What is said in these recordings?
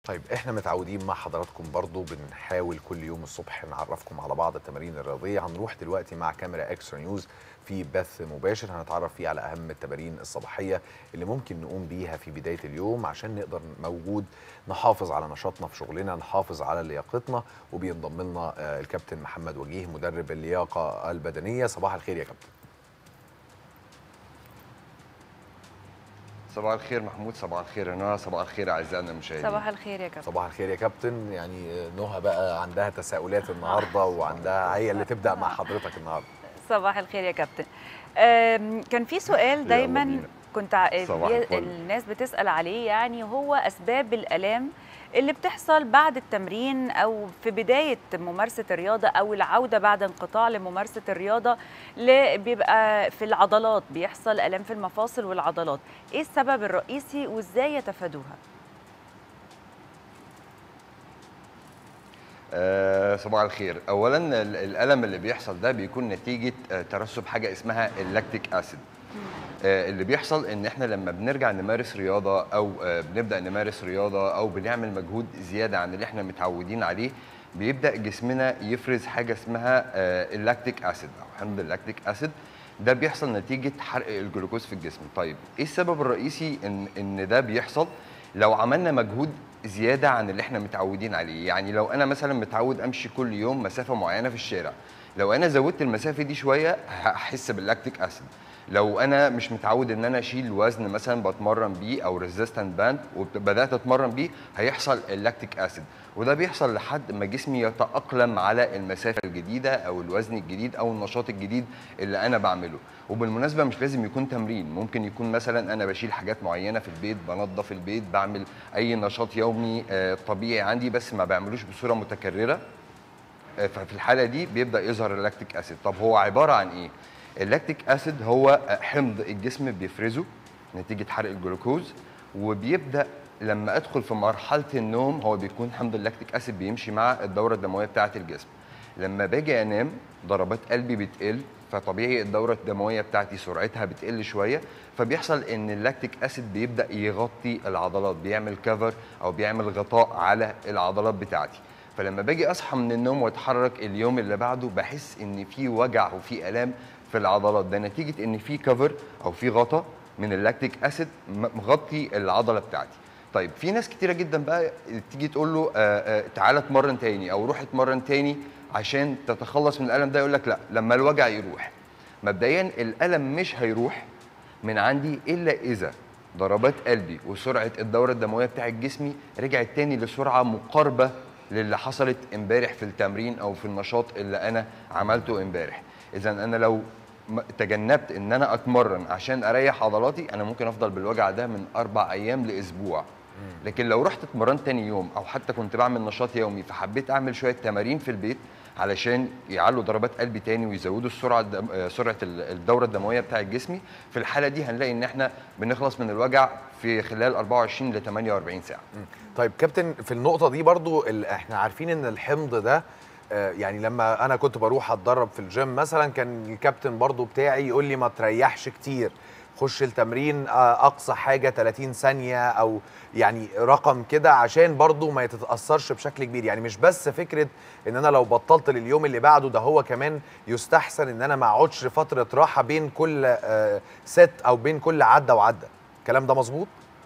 طيب احنا متعودين مع حضراتكم برضو بنحاول كل يوم الصبح نعرفكم على بعض التمارين الرياضيه هنروح دلوقتي مع كاميرا اكسترا نيوز في بث مباشر هنتعرف فيه على اهم التمارين الصباحيه اللي ممكن نقوم بيها في بدايه اليوم عشان نقدر موجود نحافظ على نشاطنا في شغلنا نحافظ على لياقتنا وبينضم لنا آه، الكابتن محمد وجيه مدرب اللياقه البدنيه صباح الخير يا كابتن صباح الخير محمود صباح الخير نهى صباح الخير اعزائنا المشاهدين صباح الخير يا كابتن صباح الخير يا كابتن يعني آه، نهى بقى عندها تساؤلات النهارده وعندها هي اللي تبدا مع حضرتك النهارده صباح الخير يا كابتن آم، كان في سؤال يلا دايما بينا. كنت ع- صباح بي- الفل. الناس بتسأل عليه يعني هو أسباب الآلام اللي بتحصل بعد التمرين أو في بداية ممارسة الرياضة أو العودة بعد انقطاع لممارسة الرياضة اللي بيبقى في العضلات بيحصل آلام في المفاصل والعضلات إيه السبب الرئيسي وإزاي يتفادوها؟ آه صباح الخير اولا ال- الالم اللي بيحصل ده بيكون نتيجه آه ترسب حاجه اسمها اللاكتيك اسيد آه اللي بيحصل ان احنا لما بنرجع نمارس رياضه او آه بنبدا نمارس رياضه او بنعمل مجهود زياده عن اللي احنا متعودين عليه بيبدا جسمنا يفرز حاجه اسمها آه اللاكتيك اسيد او حمض اللاكتيك اسيد ده بيحصل نتيجه حرق الجلوكوز في الجسم طيب ايه السبب الرئيسي ان ان ده بيحصل لو عملنا مجهود زياده عن اللي احنا متعودين عليه يعني لو انا مثلا متعود امشي كل يوم مسافه معينه في الشارع لو انا زودت المسافه دي شويه هحس باللاكتيك اسيد لو انا مش متعود ان انا اشيل وزن مثلا بتمرن بيه او ريزيستنت باند وبدات اتمرن بيه هيحصل اللاكتيك اسيد وده بيحصل لحد ما جسمي يتاقلم على المسافه الجديده او الوزن الجديد او النشاط الجديد اللي انا بعمله وبالمناسبه مش لازم يكون تمرين ممكن يكون مثلا انا بشيل حاجات معينه في البيت بنظف البيت بعمل اي نشاط يومي آه، طبيعي عندي بس ما بعملوش بصوره متكرره آه، ففي الحاله دي بيبدا يظهر اللاكتيك اسيد طب هو عباره عن ايه اللاكتيك اسيد هو آه، حمض الجسم بيفرزه نتيجه حرق الجلوكوز وبيبدا لما ادخل في مرحله النوم هو بيكون حمض اللاكتيك اسيد بيمشي مع الدوره الدمويه بتاعه الجسم لما باجي انام ضربات قلبي بتقل فطبيعي الدوره الدمويه بتاعتي سرعتها بتقل شويه فبيحصل ان اللاكتيك اسيد بيبدا يغطي العضلات بيعمل كفر او بيعمل غطاء على العضلات بتاعتي فلما باجي اصحى من النوم واتحرك اليوم اللي بعده بحس ان في وجع وفي الام في العضلات ده نتيجه ان في كفر او في غطاء من اللاكتيك اسيد م- مغطي العضله بتاعتي طيب في ناس كتيره جدا بقى تيجي تقول له آه، آه، تعالى اتمرن تاني او روح اتمرن تاني عشان تتخلص من الالم ده يقول لك لا لما الوجع يروح مبدئيا الالم مش هيروح من عندي الا اذا ضربات قلبي وسرعه الدوره الدمويه بتاعت جسمي رجعت تاني لسرعه مقاربه للي حصلت امبارح في التمرين او في النشاط اللي انا عملته امبارح اذا انا لو م- تجنبت ان انا اتمرن عشان اريح عضلاتي انا ممكن افضل بالوجع ده من اربع ايام لاسبوع لكن لو رحت اتمرنت تاني يوم او حتى كنت بعمل نشاط يومي فحبيت اعمل شويه تمارين في البيت علشان يعلوا ضربات قلبي تاني ويزودوا السرعه الدم... آه، سرعه ال- الدوره الدمويه بتاع جسمي في الحاله دي هنلاقي ان احنا بنخلص من الوجع في خلال 24 ل 48 ساعه طيب كابتن في النقطة دي برضو ال- احنا عارفين ان الحمض ده آه، يعني لما انا كنت بروح اتدرب في الجيم مثلا كان الكابتن برضو بتاعي يقول لي ما تريحش كتير خش التمرين آه، اقصى حاجة 30 ثانية او يعني رقم كده عشان برضو ما يتتأثرش بشكل كبير يعني مش بس فكرة ان انا لو بطلت لليوم اللي بعده ده هو كمان يستحسن ان انا ما اقعدش فترة راحة بين كل آه، ست او بين كل عدة وعدة الكلام ده مظبوط؟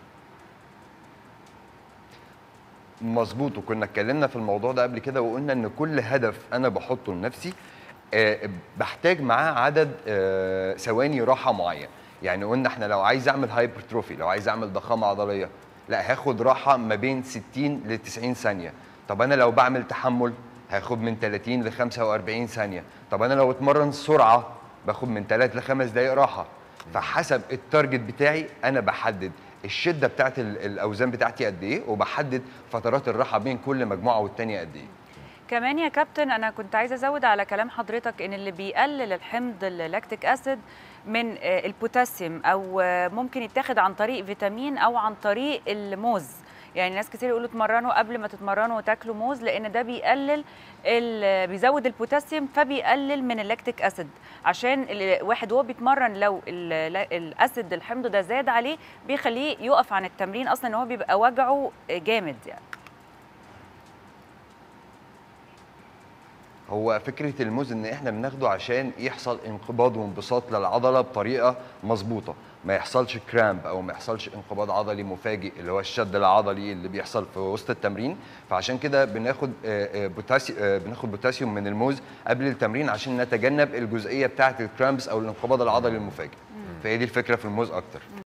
مظبوط وكنا اتكلمنا في الموضوع ده قبل كده وقلنا ان كل هدف انا بحطه لنفسي آه، بحتاج معاه عدد آه، ثواني راحه معين يعني قلنا احنا لو عايز اعمل هايبرتروفي لو عايز اعمل ضخامه عضليه لا هاخد راحه ما بين 60 ل 90 ثانيه طب انا لو بعمل تحمل هاخد من 30 ل 45 ثانيه طب انا لو اتمرن سرعه باخد من 3 ل 5 دقائق راحه فحسب التارجت بتاعي انا بحدد الشده بتاعت ال- الاوزان بتاعتي قد ايه وبحدد فترات الراحه بين كل مجموعه والتانيه قد ايه كمان يا كابتن انا كنت عايزه ازود على كلام حضرتك ان اللي بيقلل الحمض اللاكتيك اسيد من آه، البوتاسيوم او آه، ممكن يتاخد عن طريق فيتامين او عن طريق الموز يعني ناس كتير يقولوا اتمرنوا قبل ما تتمرنوا وتاكلوا موز لان ده بيقلل ال- بيزود البوتاسيوم فبيقلل من اللاكتيك اسيد عشان الواحد وهو بيتمرن لو ال- الاسيد الحمض ده زاد عليه بيخليه يقف عن التمرين اصلا ان هو بيبقى وجعه جامد يعني هو فكره الموز ان احنا بناخده عشان يحصل انقباض وانبساط للعضله بطريقه مظبوطه ما يحصلش كرامب او ما يحصلش انقباض عضلي مفاجئ اللي هو الشد العضلي اللي بيحصل في وسط التمرين فعشان كده بناخد آه، آه، بوتاسي آه، بناخد بوتاسيوم من الموز قبل التمرين عشان نتجنب الجزئيه بتاعه الكرامبس او الانقباض العضلي المفاجئ فهي دي الفكره في الموز اكتر